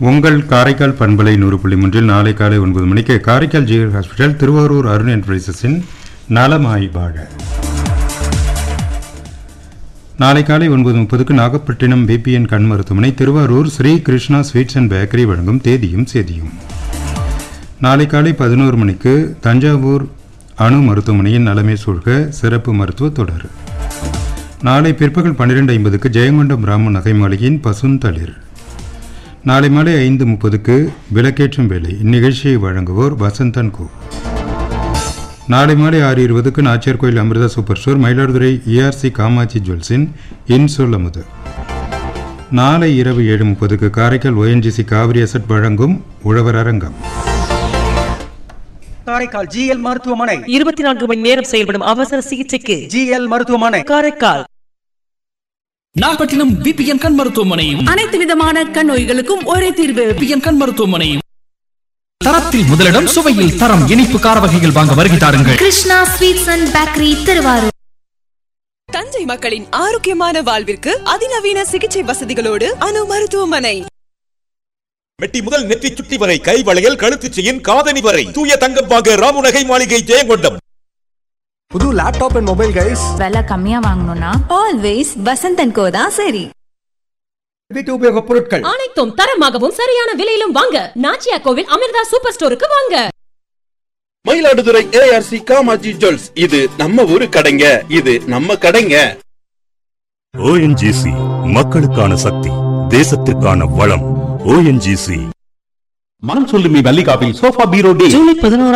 உங்கள் காரைக்கால் பண்பலை நூறு புள்ளி மூன்றில் நாளை காலை ஒன்பது மணிக்கு காரைக்கால் ஜிஎல் ஹாஸ்பிட்டல் திருவாரூர் அருண் என்டர்பிரைசஸின் நலமாய் வாழ நாளை காலை ஒன்பது முப்பதுக்கு நாகப்பட்டினம் பிபிஎன் கண் மருத்துவமனை Thiruvarur Shri Krishna sweets and bakery வழங்கும் தேதியும் சேதியும் நாளை காலை பதினோரு மணிக்கு தஞ்சாவூர் அணு மருத்துவமனையின் நலமே சூழ்க சிறப்பு மருத்துவ தொடர் நாளை பிற்பகல் பன்னிரெண்டு ஐம்பதுக்கு ஜெயங்கொண்டம் ராமன் நகை மாளிகையின் பசுந்தளிர் நாளை மாலை ஐந்து முப்பதுக்கு விளக்கேற்றும் வேலை இந்நிகழ்ச்சியை வழங்குவோர் வசந்தன் கோ நாளை மாலை ஆறு இருபதுக்கு Nachiyar Koil Amirtha super store Mayiladuthurai ARC Kamatchi ஜுவல்ஸின் இன்சொல் அமுது நாளை இரவு ஏழு முப்பதுக்கு காரைக்கால் ஒஎன்ஜிசி காவிரி அசட் வழங்கும் உழவர் அரங்கம் காரைக்கால் ஜிஎல் மருத்துவமனை இருபத்தி நான்கு மணி நேரம் செயல்படும் அவசர சிகிச்சைக்கு ஜிஎல் மருத்துவமனை காரைக்கால் நாகப்பட்டினம் பிபிஎன் கண் மருத்துவமனையும் அனைத்து விதமான கண் நோய்களுக்கும் ஒரே தீர்வு பிபிஎன் கண் மருத்துவமனையும் தரத்தில் முதலிடம் சுவையில் தரம் இனிப்பு கார வகைகள் வாங்க வருகை தாருங்கள் Krishna sweets and bakery Thiruvarur Thanjai மக்களின் ஆரோக்கியமான வாழ்விற்கு அதிநவீன சிகிச்சை வசதிகளோடு அணு மருத்துவமனை மெட்டி முதல் நெற்றி சுட்டி வரை கை வளையல் கழுத்து செயின் காதணி வரை தூய தங்கம் வாங்க ராமுநகை மாளிகை ஜெயங்கொண்டம் புது லேப்டாப் அண்ட் மொபைல் கைஸ் விலை கம்மியா வாங்கணும்னா ஆல்வேஸ் வசந்தன் கோ தான் சரி வீட்டு உபயோகப் பொருட்கள் அனைத்தும் தரமாகவும் சரியான விலையிலும் வாங்க நாச்சியா கோவில் அமிர்தா சூப்பர் ஸ்டோருக்கு வாங்க மயிலாடுதுறை ஏஆர்சி காமாஜி ஜுவல்ஸ் இது நம்ம ஊரு கடைங்க இது நம்ம கடைங்க ஓஎன்ஜிசி மக்களுக்கான சக்தி தேசத்திற்கான வளம் ஓஎன்ஜிசி மனம் சொல்லுமி மல்லிகாவில் சோஃபா பீரோ டே ஜூலை பதினோரு